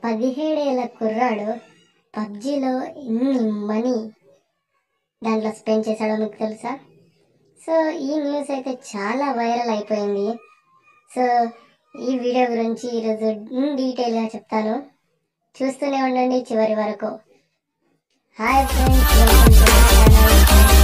పదిహేడేళ్ళ కుర్రాడు పబ్జిలో ఎన్ని మనీ దాంట్లో స్పెండ్ చేశాడో మీకు తెలుసా సో ఈ న్యూస్ అయితే చాలా వైరల్ అయిపోయింది సో ఈ వీడియో గురించి ఈరోజు ఇన్ డీటెయిల్గా చెప్తాను చూస్తూనే ఉండండి చివరి వరకు hi friends welcome to my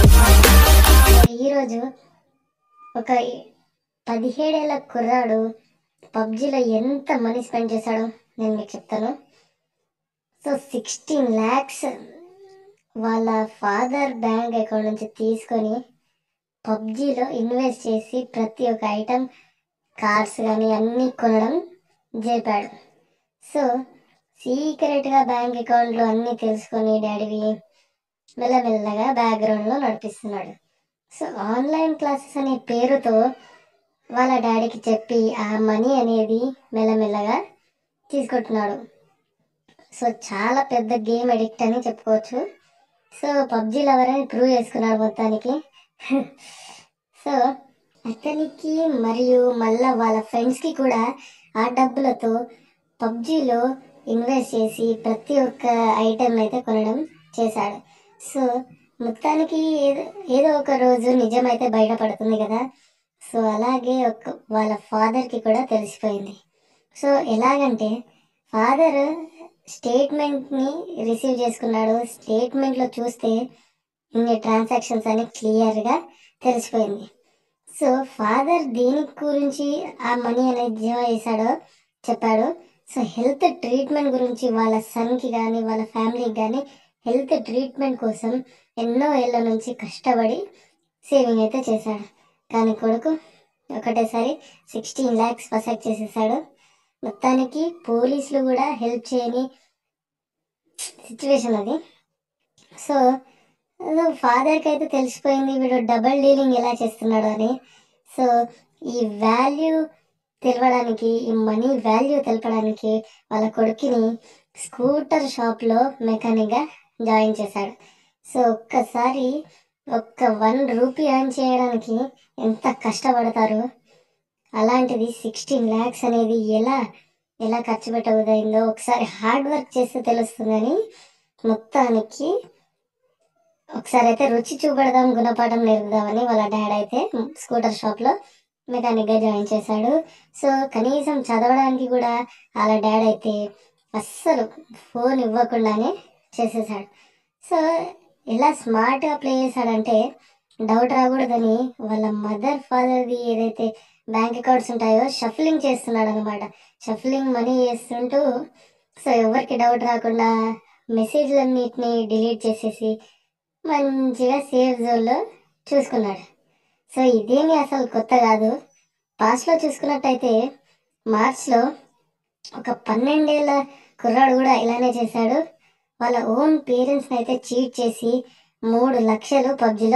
channel ఈరోజు ఒక పదిహేడేళ్ళ కుర్రాడు పబ్జిలో ఎంత మనీ స్పెండ్ చేశాడో నేను మీకు చెప్తాను సో సిక్స్టీన్ ల్యాక్స్ వాళ్ళ ఫాదర్ బ్యాంక్ అకౌంట్ నుంచి తీసుకొని పబ్జిలో ఇన్వెస్ట్ చేసి ప్రతి ఒక్క ఐటమ్ కార్స్ కానీ అన్నీ కొనడం జరిపాడు సో సీక్రెట్గా బ్యాంక్ అకౌంట్లో అన్నీ తెలుసుకొని డాడీవి మెల్లమెల్లగా బ్యాక్గ్రౌండ్లో నడిపిస్తున్నాడు సో ఆన్లైన్ క్లాసెస్ అనే పేరుతో వాళ్ళ డాడీకి చెప్పి ఆ మనీ అనేది మెల్లమెల్లగా తీసుకుంటున్నాడు సో చాలా పెద్ద గేమ్ అడిక్ట్ అని చెప్పుకోవచ్చు సో పబ్జి లవర్ అని ప్రూవ్ చేసుకున్నాడు మొత్తానికి సో అతనికి మరియు మళ్ళా వాళ్ళ ఫ్రెండ్స్కి కూడా ఆ డబ్బులతో పబ్జిలో ఇన్వెస్ట్ చేసి ప్రతి ఒక్క ఐటెం అయితే కొనడం చేశాడు సో మొత్తానికి ఏదో ఏదో ఒక రోజు నిజమైతే బయటపడుతుంది కదా సో అలాగే ఒక వాళ్ళ ఫాదర్కి కూడా తెలిసిపోయింది సో ఎలాగంటే ఫాదర్ స్టేట్మెంట్ని రిసీవ్ చేసుకున్నాడు స్టేట్మెంట్లో చూస్తే ఇన్ని ట్రాన్సాక్షన్స్ అని క్లియర్గా తెలిసిపోయింది సో ఫాదర్ దేని గురించి ఆ మనీ అనేది జమ చేశాడో చెప్పాడు సో హెల్త్ ట్రీట్మెంట్ గురించి వాళ్ళ సన్కి కానీ వాళ్ళ ఫ్యామిలీకి కానీ హెల్త్ ట్రీట్మెంట్ కోసం ఎన్నో ఏళ్ళ నుంచి కష్టపడి సేవింగ్ అయితే చేశాడు కానీ కొడుకు ఒకటేసారి సిక్స్టీన్ ల్యాక్స్ పర్సెక్ట్ చేసేసాడు మొత్తానికి పోలీసులు కూడా హెల్ప్ చేయని సిచ్యువేషన్ అది సో ఫాదర్కి అయితే తెలిసిపోయింది వీడు డబల్ డీలింగ్ ఎలా చేస్తున్నాడు అని సో ఈ వాల్యూ తెలవడానికి ఈ మనీ వాల్యూ తెలపడానికి వాళ్ళ కొడుకుని స్కూటర్ షాప్లో మెకానిక్గా జాయిన్ చేశాడు సో ఒక్కసారి ఒక్క వన్ రూపీ ఎర్న్ చేయడానికి ఎంత కష్టపడతారు అలాంటిది సిక్స్టీన్ ల్యాక్స్ అనేది ఎలా ఎలా ఖర్చు పెట్టబోదైందో ఒకసారి హార్డ్ వర్క్ చేస్తే తెలుస్తుందని మొత్తానికి ఒకసారి అయితే రుచి చూపెడదాం గుణపాఠం నేర్పుదామని వాళ్ళ డాడ్ అయితే స్కూటర్ షాప్లో మెకానిక్గా జాయిన్ చేశాడు సో కనీసం చదవడానికి కూడా వాళ్ళ డాడ్ అయితే అస్సలు ఫోన్ ఇవ్వకుండానే చేసేసాడు సో ఎలా స్మార్ట్గా ప్లే చేశాడంటే డౌట్ రాకూడదని వాళ్ళ మదర్ ఫాదర్ది ఏదైతే బ్యాంక్ అకౌంట్స్ ఉంటాయో షఫ్లింగ్ చేస్తున్నాడు అనమాట షఫ్లింగ్ మనీ చేస్తుంటూ సో ఎవరికి డౌట్ రాకుండా మెసేజ్లన్నిటిని డిలీట్ చేసేసి మంచిగా సేఫ్ జోన్లో చూసుకున్నాడు సో ఇదేమి అసలు కొత్త కాదు పాస్ట్లో చూసుకున్నట్టయితే మార్చ్లో ఒక పన్నెండేళ్ళ కుర్రాడు కూడా ఇలానే చేశాడు వాళ్ళ ఓన్ పేరెంట్స్ని అయితే చీట్ చేసి మూడు లక్షలు పబ్జిలో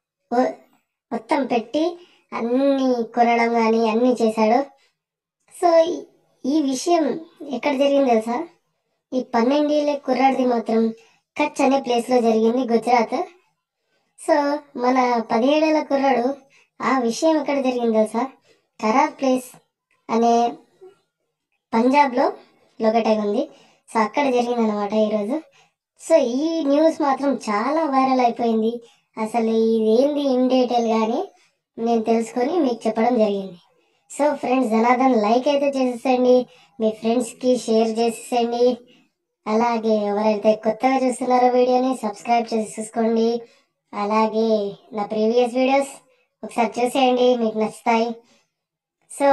మొత్తం పెట్టి అన్నీ కొనడం కానీ అన్నీ చేశాడు సో ఈ- ఈ విషయం ఎక్కడ జరిగింది తెలుసా ఈ పన్నెండేళ్ళ కుర్రాడిది మాత్రం కచ్ అనే ప్లేస్లో జరిగింది గుజరాత్ సో మన పదిహేడేళ్ళ కుర్రాడు ఆ విషయం ఎక్కడ జరిగింది తెలుసా ఖరాబ్ ప్లేస్ అనే పంజాబ్లో లొకేట్ అయి ఉంది సో అక్కడ జరిగింది అనమాట ఈరోజు సో ఈ న్యూస్ మాత్రం చాలా వైరల్ అయిపోయింది అసలు ఇదేంది ఇన్ డీటెయిల్ కానీ నేను తెలుసుకొని మీకు చెప్పడం జరిగింది సో ఫ్రెండ్స్ జనార్దన్ లైక్ అయితే చేసేసండి మీ ఫ్రెండ్స్కి షేర్ చేసేసండి అలాగే ఎవరైతే కొత్తగా చూస్తున్నారో వీడియోని సబ్స్క్రైబ్ చేసేసుకోండి అలాగే నా ప్రీవియస్ వీడియోస్ ఒకసారి చూసేయండి మీకు నచ్చుతాయి సో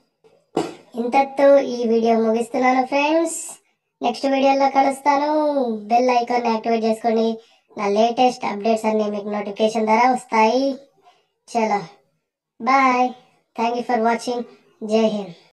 ఇంతతో ఈ వీడియో ముగిస్తున్నాను ఫ్రెండ్స్ నెక్స్ట్ వీడియోలో కలుస్తాను బెల్ ఐకాన్ యాక్టివేట్ చేసుకోండి నా లేటెస్ట్ అప్డేట్స్ అన్నీ మీకు నోటిఫికేషన్ ద్వారా వస్తాయి చలో bye thank you for watching Jai Hind